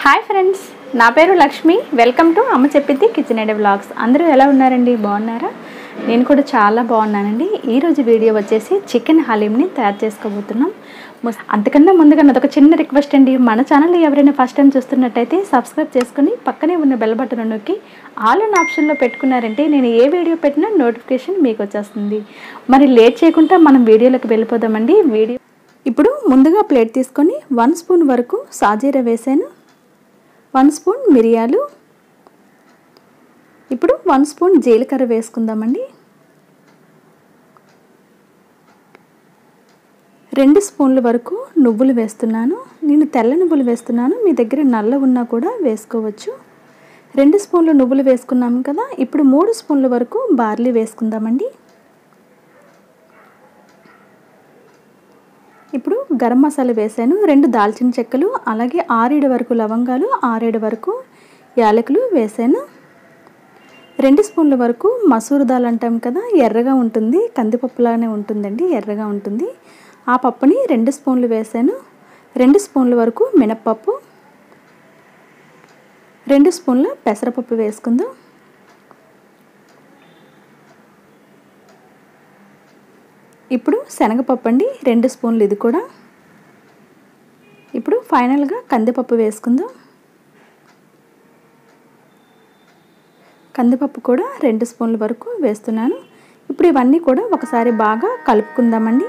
hi friends నా పేరు Lakshmi welcome to అమ్మ చెప్పింది కిచెన్ ఎడ్ బ్లాగ్స్ అందరూ ఎలా ఉన్నారండి బాగున్నారా నేను కూడా చాలా బాగున్నానండి ఈరోజు వీడియో వచ్చేసి చికెన్ హలీంని తయారు చేసుకోబోతున్నాం ముస్- అంతకన్నా ముందుగా నాదొక చిన్న రిక్వెస్ట్ అండి మన ఛానల్ ఎవరైనా ఫస్ట్ టైం చూస్తున్నట్టయితే సబ్స్క్రైబ్ చేసుకుని పక్కనే ఉన్న బెల్ బటన్ నొక్కి ఆల్ అన్ ఆప్షన్లో పెట్టుకున్నారంటే నేను ఏ వీడియో పెట్టినా నోటిఫికేషన్ మీకు వచ్చేస్తుంది మరి లేట్ చేయకుండా మనం వీడియోలోకి వెళ్ళిపోదామండి వీడియో ఇప్పుడు ముందుగా ప్లేట్ తీసుకొని వన్ స్పూన్ వరకు సాజీర వేసాను వన్ స్పూన్ మిరియాలు ఇప్పుడు వన్ స్పూన్ జీలకర్ర వేసుకుందామండి రెండు స్పూన్ల వరకు నువ్వులు వేస్తున్నాను నేను తెల్ల నువ్వులు వేస్తున్నాను మీ దగ్గర నల్ల ఉన్నా కూడా వేసుకోవచ్చు రెండు స్పూన్లు నువ్వులు వేసుకున్నాము కదా ఇప్పుడు మూడు స్పూన్ల వరకు బార్లీ వేసుకుందామండి ఇప్పుడు గరం మసాలా వేసాను రెండు దాల్చిన చెక్కలు అలాగే ఆరేడు వరకు లవంగాలు ఆరేడు వరకు యాలకులు వేసాను రెండు స్పూన్ల వరకు మసూర్ దాల్ అంటాం కదా ఎర్రగా ఉంటుంది కందిపప్పులానే ఉంటుందండి ఎర్రగా ఉంటుంది ఆ పప్పుని రెండు స్పూన్లు వేసాను రెండు స్పూన్ల వరకు మినప్పప్పు రెండు స్పూన్ల పెసరపప్పు వేసుకుందాం ఇప్పుడు శనగపప్పు అండి రెండు స్పూన్లు ఇది కూడా ఇప్పుడు ఫైనల్గా కందిపప్పు వేసుకుందాం కందిపప్పు కూడా రెండు స్పూన్ల వరకు వేస్తున్నాను ఇప్పుడు ఇవన్నీ కూడా ఒకసారి బాగా కలుపుకుందామండి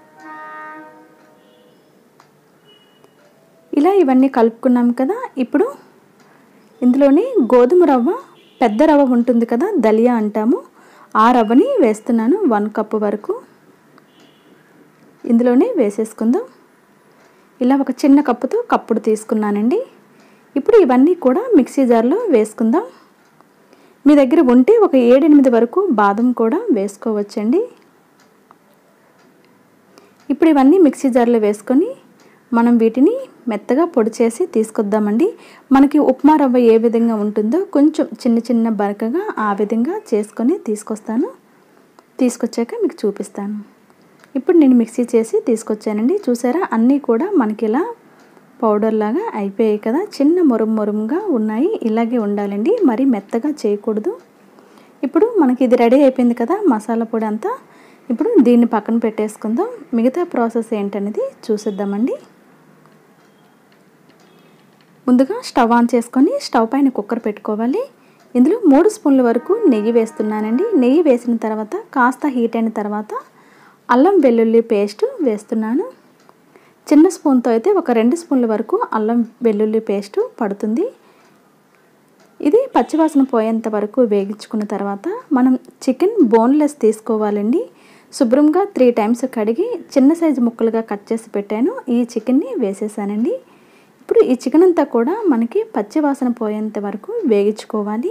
ఇలా ఇవన్నీ కలుపుకున్నాం కదా ఇప్పుడు ఇందులోని గోధుమ రవ్వ పెద్ద రవ్వ ఉంటుంది కదా దలియా అంటాము ఆ రవ్వని వేస్తున్నాను వన్ కప్ వరకు ఇందులోనే వేసేసుకుందాం ఇలా ఒక చిన్న కప్పుతో కప్పుడు తీసుకున్నానండి ఇప్పుడు ఇవన్నీ కూడా మిక్సీ జార్లో వేసుకుందాం మీ దగ్గర ఉంటే ఒక ఏడెనిమిది వరకు బాదం కూడా వేసుకోవచ్చండి ఇప్పుడు ఇవన్నీ మిక్సీ జార్లో వేసుకొని మనం వీటిని మెత్తగా పొడి చేసి తీసుకొద్దామండి మనకి ఉప్మా రవ్వ ఏ విధంగా ఉంటుందో కొంచెం చిన్న చిన్న బరకగా ఆ విధంగా చేసుకొని తీసుకొస్తాను తీసుకొచ్చాక మీకు చూపిస్తాను ఇప్పుడు నేను మిక్సీ చేసి తీసుకొచ్చానండి చూసారా అన్నీ కూడా మనకి ఇలా పౌడర్ లాగా అయిపోయాయి కదా చిన్న మొరం మొరంగా ఉన్నాయి ఇలాగే ఉండాలండి మరి మెత్తగా చేయకూడదు ఇప్పుడు మనకి ఇది రెడీ అయిపోయింది కదా మసాలా పొడి అంతా ఇప్పుడు దీన్ని పక్కన పెట్టేసుకుందాం మిగతా ప్రాసెస్ ఏంటనేది చూసేద్దామండి ముందుగా స్టవ్ ఆన్ చేసుకొని స్టవ్ పైన కుక్కర్ పెట్టుకోవాలి ఇందులో మూడు స్పూన్ల వరకు నెయ్యి వేస్తున్నానండి నెయ్యి వేసిన తర్వాత కాస్త హీట్ అయిన తర్వాత అల్లం వెల్లుల్లి పేస్ట్ వేస్తున్నాను చిన్న స్పూన్తో అయితే ఒక రెండు స్పూన్ల వరకు అల్లం వెల్లుల్లి పేస్ట్ పడుతుంది ఇది పచ్చివాసన పోయేంత వరకు వేగించుకున్న తర్వాత మనం చికెన్ బోన్లెస్ తీసుకోవాలండి శుభ్రంగా త్రీ టైమ్స్ కడిగి చిన్న సైజు ముక్కలుగా కట్ చేసి పెట్టాను ఈ చికెన్ని వేసేసానండి ఇప్పుడు ఈ చికెన్ అంతా కూడా మనకి పచ్చివాసన పోయేంత వరకు వేగించుకోవాలి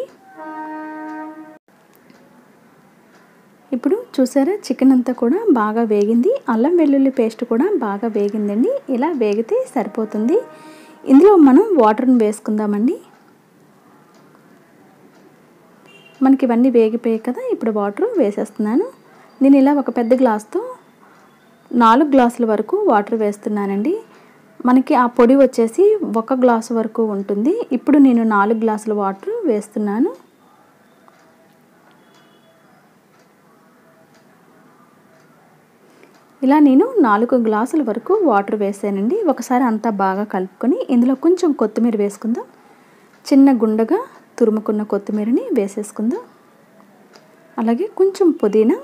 ఇప్పుడు చూసారా చికెన్ అంతా కూడా బాగా వేగింది అల్లం వెల్లుల్లి పేస్ట్ కూడా బాగా వేగిందండి ఇలా వేగితే సరిపోతుంది ఇందులో మనం వాటర్ని వేసుకుందామండి మనకి ఇవన్నీ వేగిపోయాయి కదా ఇప్పుడు వాటర్ వేసేస్తున్నాను నేను ఇలా ఒక పెద్ద గ్లాస్తో నాలుగు గ్లాసుల వరకు వాటర్ వేస్తున్నానండి మనకి ఆ పొడి వచ్చేసి ఒక గ్లాసు వరకు ఉంటుంది ఇప్పుడు నేను నాలుగు గ్లాసుల వాటర్ వేస్తున్నాను ఇలా నేను నాలుగు గ్లాసుల వరకు వాటర్ వేసానండి ఒకసారి అంతా బాగా కలుపుకొని ఇందులో కొంచెం కొత్తిమీర వేసుకుందాం చిన్న గుండగా తురుముకున్న కొత్తిమీరని వేసేసుకుందాం అలాగే కొంచెం పుదీనా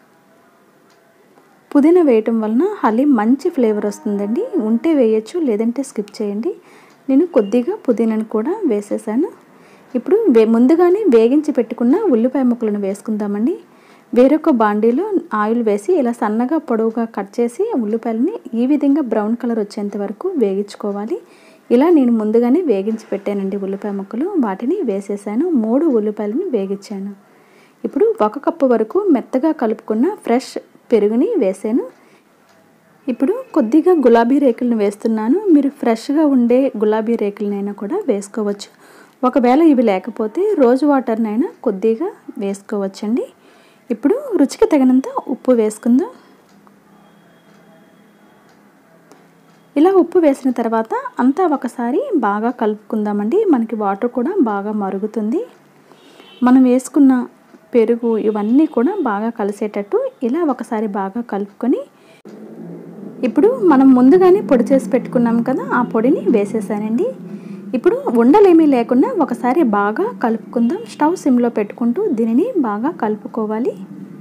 పుదీనా వేయటం వలన హలీం మంచి ఫ్లేవర్ వస్తుందండి ఉంటే వేయచ్చు లేదంటే స్కిప్ చేయండి నేను కొద్దిగా పుదీనాను కూడా వేసేసాను ఇప్పుడు వే ముందుగానే వేగించి పెట్టుకున్న ఉల్లిపాయ ముక్కలను వేసుకుందామండి వేరొక బాండీలో ఆయిల్ వేసి ఇలా సన్నగా పొడవుగా కట్ చేసి ఉల్లిపాయలని ఈ విధంగా బ్రౌన్ కలర్ వచ్చేంత వరకు వేగించుకోవాలి ఇలా నేను ముందుగానే వేగించి పెట్టానండి ఉల్లిపాయ ముక్కలు వాటిని వేసేసాను మూడు ఉల్లిపాయలని వేగించాను ఇప్పుడు ఒక కప్పు వరకు మెత్తగా కలుపుకున్న ఫ్రెష్ పెరుగుని వేసాను ఇప్పుడు కొద్దిగా గులాబీ రేకులను వేస్తున్నాను మీరు ఫ్రెష్గా ఉండే గులాబీ రేకులనైనా కూడా వేసుకోవచ్చు ఒకవేళ ఇవి లేకపోతే రోజు వాటర్నైనా కొద్దిగా వేసుకోవచ్చండి ఇప్పుడు రుచికి తగినంత ఉప్పు వేసుకుందాం ఇలా ఉప్పు వేసిన తర్వాత అంతా ఒకసారి బాగా కలుపుకుందామండి మనకి వాటర్ కూడా బాగా మరుగుతుంది మనం వేసుకున్న పెరుగు ఇవన్నీ కూడా బాగా కలిసేటట్టు ఇలా ఒకసారి బాగా కలుపుకొని ఇప్పుడు మనం ముందుగానే పొడి చేసి పెట్టుకున్నాం కదా ఆ పొడిని వేసేసానండి ఇప్పుడు ఉండలేమీ లేకుండా ఒకసారి బాగా కలుపుకుందాం స్టవ్ సిమ్లో పెట్టుకుంటూ దీనిని బాగా కలుపుకోవాలి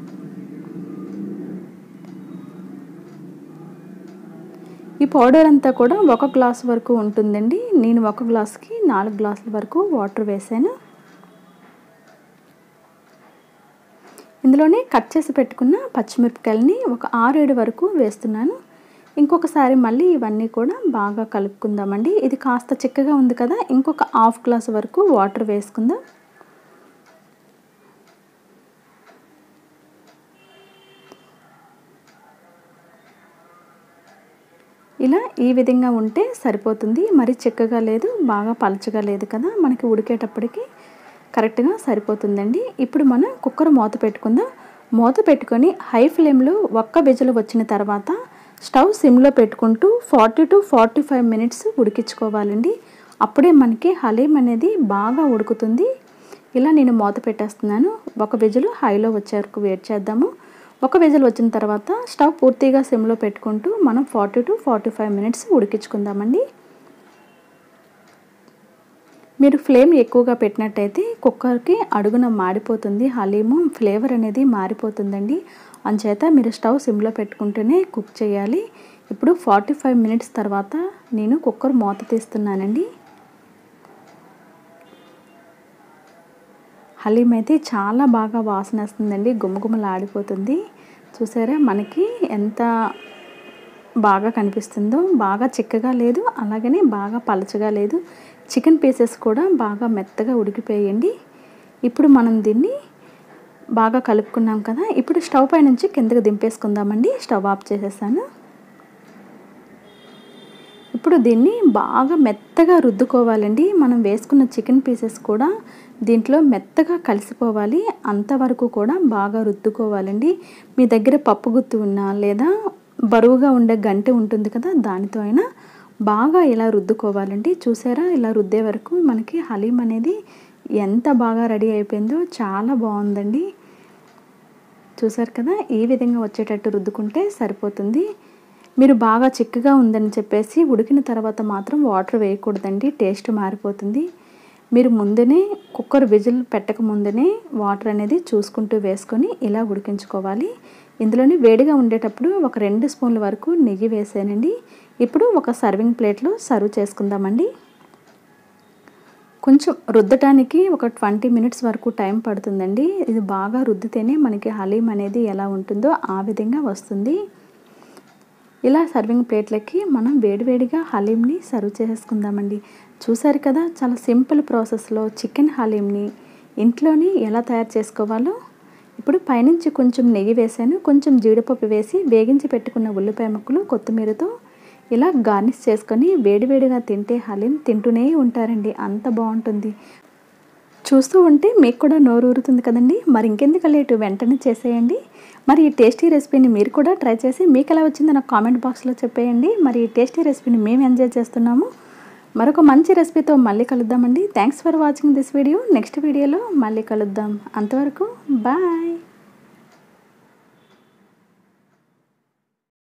ఈ పౌడర్ అంతా కూడా ఒక గ్లాస్ వరకు ఉంటుందండి నేను ఒక గ్లాస్కి నాలుగు గ్లాసుల వరకు వాటర్ వేసాను ఇందులోనే కట్ చేసి పెట్టుకున్న పచ్చిమిరపకాయలని ఒక ఆరేడు వరకు వేస్తున్నాను ఇంకొకసారి మళ్ళీ ఇవన్నీ కూడా బాగా కలుపుకుందామండి ఇది కాస్త చిక్కగా ఉంది కదా ఇంకొక హాఫ్ గ్లాస్ వరకు వాటర్ వేసుకుందాం ఇలా ఈ విధంగా ఉంటే సరిపోతుంది మరి చిక్కగా లేదు బాగా పలచగా లేదు కదా మనకి ఉడికేటప్పటికి కరెక్ట్గా సరిపోతుందండి ఇప్పుడు మనం కుక్కర్ మూత పెట్టుకుందాం మూత పెట్టుకొని హై ఫ్లేమ్లో ఒక్క విజలు వచ్చిన తర్వాత స్టవ్ సిమ్లో పెట్టుకుంటూ forty to forty five minutes ఉడికించుకోవాలండి అప్పుడే మనకి హలీం అనేది బాగా ఉడుకుతుంది ఇలా నేను మూత పెట్టేస్తున్నాను ఒక విజలు హైలో వచ్చే వరకు వెయిట్ చేద్దాము ఒక విజల్ వచ్చిన తర్వాత స్టవ్ పూర్తిగా సిమ్లో పెట్టుకుంటూ మనం forty to forty five minutes ఉడికించుకుందామండి మీరు ఫ్లేమ్ ఎక్కువగా పెట్టినట్టయితే కుక్కర్కి అడుగున మాడిపోతుంది హలీము ఫ్లేవర్ అనేది మారిపోతుందండి అంచేత మీరు స్టవ్ సిమ్లో పెట్టుకుంటూనే కుక్ చేయాలి ఇప్పుడు ఫార్టీ ఫైవ్ మినిట్స్ తర్వాత నేను కుక్కర్ మూత తీస్తున్నానండి హలీం అయితే చాలా బాగా వాసన వస్తుందండి గుమగుమలాడిపోతుంది చూసారా మనకి ఎంత బాగా కనిపిస్తుందో బాగా చిక్కగా లేదు అలాగనే బాగా పలచగా లేదు చికెన్ పీసెస్ కూడా బాగా మెత్తగా ఉడికిపోయండి ఇప్పుడు మనం దీన్ని బాగా కలుపుకున్నాం కదా ఇప్పుడు స్టవ్ పై నుంచి కిందకి దింపేసుకుందామండి స్టవ్ ఆఫ్ చేసేసాను ఇప్పుడు దీన్ని బాగా మెత్తగా రుద్దుకోవాలండి మనం వేసుకున్న చికెన్ పీసెస్ కూడా దీంట్లో మెత్తగా కలిసిపోవాలి అంతవరకు కూడా బాగా రుద్దుకోవాలండి మీ దగ్గర పప్పు గుత్తి ఉన్నా లేదా బరువుగా ఉండే గంటె ఉంటుంది కదా దానితో అయినా బాగా ఇలా రుద్దుకోవాలండి చూసారా ఇలా రుద్దే వరకు మనకి హలీం అనేది ఎంత బాగా రెడీ అయిపోయిందో చాలా బాగుందండి చూసారు కదా ఈ విధంగా వచ్చేటట్టు రుద్దుకుంటే సరిపోతుంది మీరు బాగా చిక్కగా ఉందని చెప్పేసి ఉడికిన తర్వాత మాత్రం వాటర్ వేయకూడదండి టేస్ట్ మారిపోతుంది మీరు ముందునే కుక్కర్ విజిల్ పెట్టక ముందునే వాటర్ అనేది చూసుకుంటూ వేసుకొని ఇలా ఉడికించుకోవాలి ఇందులోని వేడిగా ఉండేటప్పుడు ఒక రెండు స్పూన్ల వరకు నెయ్యి వేసానండి ఇప్పుడు ఒక సర్వింగ్ ప్లేట్లో సర్వ్ చేసుకుందామండి కొంచెం రుద్దటానికి ఒక ట్వంటీ మినిట్స్ వరకు టైం పడుతుందండి ఇది బాగా రుద్దితేనే మనకి హలీం అనేది ఎలా ఉంటుందో ఆ విధంగా వస్తుంది ఇలా సర్వింగ్ ప్లేట్లకి మనం వేడివేడిగా హలీంని సర్వ్ చేసుకుందామండి చూసారు కదా చాలా సింపుల్ ప్రాసెస్లో చికెన్ హలీంని ఇంట్లోని ఎలా తయారు చేసుకోవాలో ఇప్పుడు పైనుంచి కొంచెం నెయ్యి వేసాను కొంచెం జీడిపప్పు వేసి వేగించి పెట్టుకున్న ఉల్లిపాయ ముక్కలు కొత్తిమీరతో ఇలా గార్నిష్ చేసుకొని వేడివేడిగా తింటే హలీం తింటూనే ఉంటారండి అంత బాగుంటుంది చూస్తూ ఉంటే మీకు కూడా నోరు ఊరుతుంది కదండి మరి ఇంకెందుకు లేటు వెంటనే చేసేయండి మరి ఈ టేస్టీ రెసిపీని మీరు కూడా ట్రై చేసి మీకు ఎలా వచ్చిందో నాకు కామెంట్ బాక్స్లో చెప్పేయండి మరి ఈ టేస్టీ రెసిపీని మేము ఎంజాయ్ చేస్తున్నాము మరొక మంచి రెసిపీతో మళ్ళీ కలుద్దామండి thanks for watching this video next వీడియోలో మళ్ళీ కలుద్దాం అంతవరకు బాయ్